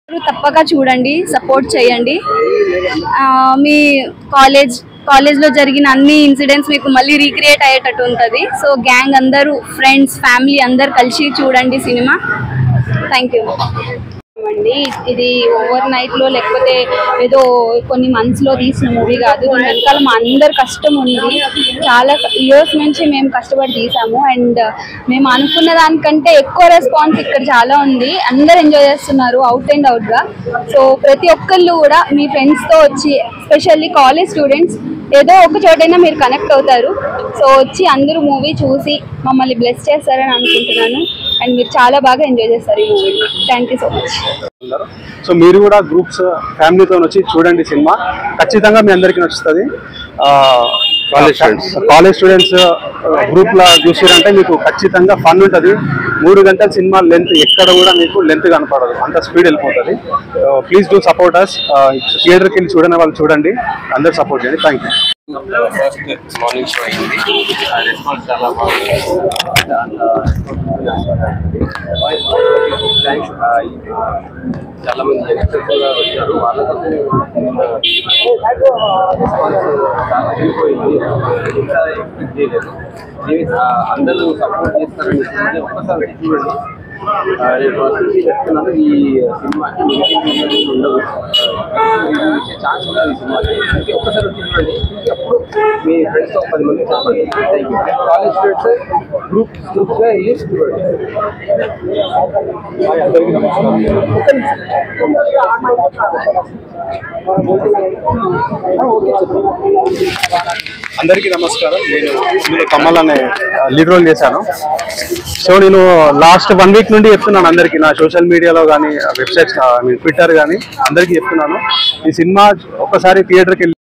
తప్పక చూడండి సపోర్ట్ చేయండి ఆ, మీ కాలేజ్ కాలేజ్లో జరిగిన అన్ని ఇన్సిడెంట్స్ మీకు మళ్ళీ రీక్రియేట్ అయ్యేటట్టు ఉంటుంది సో గ్యాంగ్ అందరూ ఫ్రెండ్స్ ఫ్యామిలీ అందరు కలిసి చూడండి సినిమా థ్యాంక్ యూ అండి ఇది ఓవర్ నైట్ లో లేకపోతే ఏదో కొన్ని మంత్స్ లో తీసిన మూవీ కాదు దీని వెనకాల మా అందరి కష్టం ఉంది చాలా ఇయర్స్ నుంచి మేము కష్టపడి తీసాము అండ్ మేము అనుకున్న దానికంటే ఎక్కువ రెస్పాన్స్ ఇక్కడ చాలా ఉంది అందరు ఎంజాయ్ చేస్తున్నారు అవుట్ అండ్ అవుట్ గా సో ప్రతి ఒక్కళ్ళు కూడా మీ ఫ్రెండ్స్ తో వచ్చి ఎస్పెషల్లీ కాలేజ్ స్టూడెంట్స్ ఏదో ఒక చోటైనా మీరు కనెక్ట్ అవుతారు సో వచ్చి అందరూ మూవీ చూసి మమ్మల్ని బ్లెస్ చేస్తారని అనుకుంటున్నాను అండ్ మీరు చాలా బాగా ఎంజాయ్ చేస్తారు ఈ movie thank you so much ఉన్నారు సో మీరు కూడా గ్రూప్స్ ఫ్యామిలీతో వచ్చి చూడండి సినిమా ఖచ్చితంగా మీ అందరికీ నచ్చుతుంది College students. College students group లా చూసారంటే మీకు ఖచ్చితంగా ఫన్ ఉంటుంది మూడు గంటల సినిమా లెంత్ ఎక్కడ కూడా మీకు లెంత్ కనపడదు అంత స్పీడ్ వెళ్ళిపోతుంది ప్లీజ్ డూ సపోర్ట్ అస్ థియేటర్కి వెళ్ళి చూడని వాళ్ళు చూడండి అందరు సపోర్ట్ చేయండి thank you first morning show అయింది రెస్పాన్స్ చాలా బాగుంది థ్యాంక్స్ చాలా మంది యంగ్స్టర్స్ కూడా వచ్చారు వాళ్ళకు రెస్పాన్స్ చాలా వెళ్ళిపోయింది ఇంకా ఎక్స్పెక్ట్ చేయలేదు దీనికి, ఆ, అందరూ సపోర్ట్ చేస్తారని చెప్పి ఒక్కసారి చూడండి ఆ, నేను ఫస్ట్ నుంచి చెప్తున్నాను ఈ సినిమాకి నెగిటివ్ ఉండదు ఇచ్చే ఛాన్స్ ఉండదు ఈ సినిమాకి అందుకే ఒక్కసారి వచ్చి చూడండి అప్పుడు మీ ఫ్రెండ్స్ ఒక పది మంది చెప్పండి thank you college students group గ్రూప్స్గా వెళ్ళి చూడండి అందరికీ నమస్కారం అందరికీ నమస్కారం నేను ఇందులో కమల్ అనే లీడ్ రోల్ చేశాను సో నేను లాస్ట్ వన్ వీక్ నుండి చెప్తున్నాను అందరికీ నా సోషల్ మీడియాలో కానీ వెబ్సైట్స్ ఐ మీన్ ట్విట్టర్ కానీ అందరికీ చెప్తున్నాను ఈ సినిమా ఒక్కసారి థియేటర్కి వెళ్ళి